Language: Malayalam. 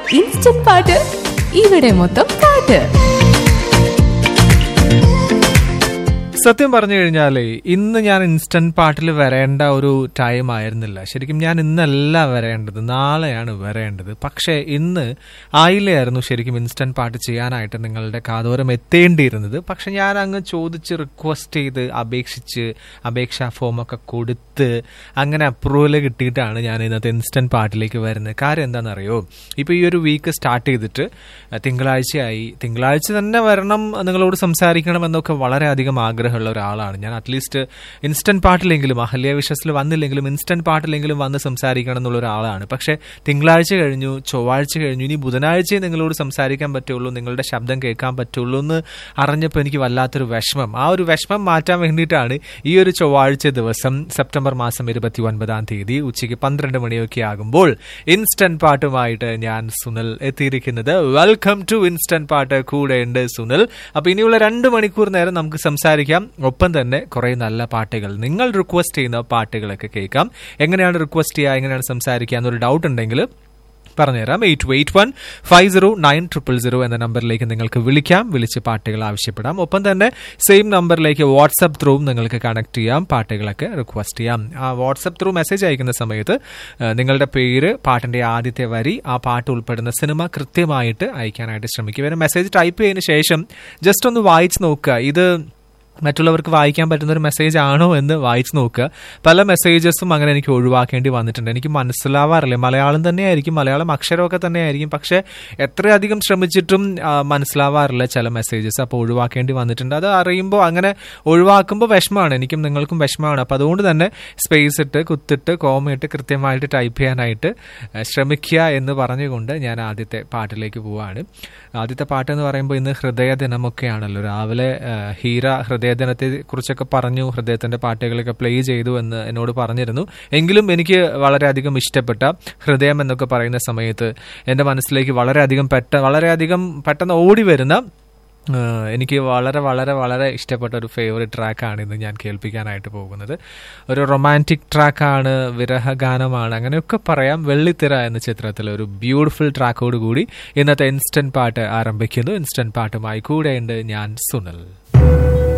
ഇൻസ്റ്റന്റ് പാട്ട് ഇവിടെ മൊത്തം പാട്ട് സത്യം പറഞ്ഞു കഴിഞ്ഞാലേ ഇന്ന് ഞാൻ ഇൻസ്റ്റന്റ് പാട്ടിൽ വരേണ്ട ഒരു ടൈം ആയിരുന്നില്ല ശരിക്കും ഞാൻ ഇന്നല്ല വരേണ്ടത് നാളെയാണ് വരേണ്ടത് പക്ഷേ ഇന്ന് ആയില്ലായിരുന്നു ശരിക്കും ഇൻസ്റ്റന്റ് പാട്ട് ചെയ്യാനായിട്ട് നിങ്ങളുടെ കാതോരം എത്തേണ്ടിയിരുന്നത് പക്ഷെ ഞാൻ അങ്ങ് ചോദിച്ച് റിക്വസ്റ്റ് ചെയ്ത് അപേക്ഷിച്ച് അപേക്ഷാ ഫോമൊക്കെ കൊടുത്ത് അങ്ങനെ അപ്രൂവൽ കിട്ടിയിട്ടാണ് ഞാൻ ഇന്നത്തെ ഇൻസ്റ്റന്റ് പാട്ടിലേക്ക് വരുന്നത് കാര്യം എന്താണെന്നറിയോ ഇപ്പോൾ ഈ ഒരു വീക്ക് സ്റ്റാർട്ട് ചെയ്തിട്ട് തിങ്കളാഴ്ചയായി തിങ്കളാഴ്ച തന്നെ വരണം നിങ്ങളോട് സംസാരിക്കണം എന്നൊക്കെ വളരെയധികം ആഗ്രഹമുള്ള ഒരാളാണ് ഞാൻ അറ്റ്ലീസ്റ്റ് ഇൻസ്റ്റന്റ് പാട്ടിലെങ്കിലും അഹല്യ വിശ്വസിൽ വന്നില്ലെങ്കിലും ഇൻസ്റ്റന്റ് പാട്ടിലെങ്കിലും വന്ന് സംസാരിക്കണം എന്നുള്ള ഒരാളാണ് പക്ഷേ തിങ്കളാഴ്ച കഴിഞ്ഞു ചൊവ്വാഴ്ച കഴിഞ്ഞു ഇനി ബുധനാഴ്ചയെ നിങ്ങളോട് സംസാരിക്കാൻ പറ്റുള്ളൂ നിങ്ങളുടെ ശബ്ദം കേൾക്കാൻ പറ്റുള്ളൂ എന്ന് അറിഞ്ഞപ്പോൾ എനിക്ക് വല്ലാത്തൊരു വിഷമം ആ ഒരു വിഷമം മാറ്റാൻ വേണ്ടിയിട്ടാണ് ഈ ഒരു ചൊവ്വാഴ്ച ദിവസം സെപ്റ്റംബർ മാസം ഇരുപത്തി ഒൻപതാം തീയതി ഉച്ചയ്ക്ക് പന്ത്രണ്ട് മണിയൊക്കെ ആകുമ്പോൾ ഇൻസ്റ്റന്റ് പാട്ടുമായിട്ട് ഞാൻ സുനിൽ എത്തിയിരിക്കുന്നത് വെൽക്കം ടു ഇൻസ്റ്റന്റ് പാട്ട് കൂടെയുണ്ട് സുനിൽ അപ്പൊ ഇനിയുള്ള രണ്ട് മണിക്കൂർ നേരം നമുക്ക് സംസാരിക്കാം ഒപ്പം തന്നെ കുറെ നല്ല പാട്ടുകൾ നിങ്ങൾ റിക്വസ്റ്റ് ചെയ്യുന്ന പാട്ടുകളൊക്കെ കേൾക്കാം എങ്ങനെയാണ് റിക്വസ്റ്റ് ചെയ്യുക എങ്ങനെയാണ് സംസാരിക്കുക എന്നൊരു ഡൗട്ട് ഉണ്ടെങ്കിൽ പറഞ്ഞുതരാം eight eight one five zero nine triple zero എന്ന നമ്പറിലേക്ക് നിങ്ങൾക്ക് വിളിക്കാം വിളിച്ച് പാട്ടുകൾ ആവശ്യപ്പെടാം ഒപ്പം തന്നെ സെയിം നമ്പറിലേക്ക് വാട്സപ്പ് ത്രൂവും നിങ്ങൾക്ക് കണക്ട് ചെയ്യാം പാട്ടുകളൊക്കെ റിക്വസ്റ്റ് ചെയ്യാം ആ വാട്സപ്പ് ത്രൂ മെസ്സേജ് അയക്കുന്ന സമയത്ത് ആ, നിങ്ങളുടെ പേര് പാട്ടിന്റെ ആദ്യത്തെ വരി ആ പാട്ട് ഉൾപ്പെടുന്ന സിനിമ കൃത്യമായിട്ട് അയക്കാനായിട്ട് ശ്രമിക്കുക ഇവരെ മെസ്സേജ് ടൈപ്പ് ചെയ്തതിന് ശേഷം ജസ്റ്റ് ഒന്ന് വായിച്ച് നോക്കുക ഇത് മറ്റുള്ളവർക്ക് വായിക്കാൻ പറ്റുന്ന ഒരു മെസ്സേജ് ആണോ എന്ന് വായിച്ചു നോക്കുക പല മെസ്സേജസും അങ്ങനെ എനിക്ക് ഒഴിവാക്കേണ്ടി വന്നിട്ടുണ്ട് എനിക്ക് മനസ്സിലാവാറില്ല മലയാളം തന്നെയായിരിക്കും മലയാളം അക്ഷരമൊക്കെ തന്നെയായിരിക്കും പക്ഷെ എത്രയധികം ശ്രമിച്ചിട്ടും ആ, മനസ്സിലാവാറില്ല ചില മെസ്സേജസ് അപ്പോൾ ഒഴിവാക്കേണ്ടി വന്നിട്ടുണ്ട് അത് അറിയുമ്പോൾ അങ്ങനെ ഒഴിവാക്കുമ്പോൾ വിഷമമാണ് എനിക്കും നിങ്ങൾക്കും വിഷമമാണ് അപ്പോൾ അതുകൊണ്ട് തന്നെ സ്പേസ് ഇട്ട് കുത്തിട്ട് കോമയിട്ട് കൃത്യമായിട്ട് ടൈപ്പ് ചെയ്യാനായിട്ട് ആ, ശ്രമിക്കുക എന്ന് പറഞ്ഞുകൊണ്ട് ഞാൻ ആദ്യത്തെ പാട്ടിലേക്ക് പോവാണ് ആദ്യത്തെ പാട്ട് എന്ന് പറയുമ്പോൾ ഇന്ന് ഹൃദയ ദിനമൊക്കെയാണല്ലോ രാവിലെ ആ, ഹീര ഹൃദയദിനത്തെ കുറിച്ചൊക്കെ പറഞ്ഞു ഹൃദയത്തിന്റെ പാട്ടുകളൊക്കെ പ്ലേ ചെയ്തു എന്ന് എന്നോട് പറഞ്ഞിരുന്നു എങ്കിലും എനിക്ക് വളരെയധികം ഇഷ്ടപ്പെട്ട ഹൃദയം എന്നൊക്കെ പറയുന്ന സമയത്ത് എൻ്റെ മനസ്സിലേക്ക് വളരെയധികം പെട്ട വളരെയധികം പെട്ടെന്ന് ഓടി വരുന്ന ആ, എനിക്ക് വളരെ വളരെ വളരെ ഇഷ്ടപ്പെട്ട ഒരു ഫേവറേറ്റ് ട്രാക്കാണ് ഇന്ന് ഞാൻ കേൾപ്പിക്കാനായിട്ട് പോകുന്നത് ഒരു റൊമാൻറ്റിക് ട്രാക്കാണ് വിരഹഗാനമാണ് അങ്ങനെയൊക്കെ പറയാം വെള്ളിത്തിര എന്ന ചിത്രത്തിൽ ഒരു ബ്യൂട്ടിഫുൾ ട്രാക്കോട് കൂടി ഇന്നത്തെ ഇൻസ്റ്റന്റ് പാട്ട് ആരംഭിക്കുന്നു ഇൻസ്റ്റന്റ് പാട്ടുമായി കൂടെയുണ്ട് ഞാൻ സുനിൽ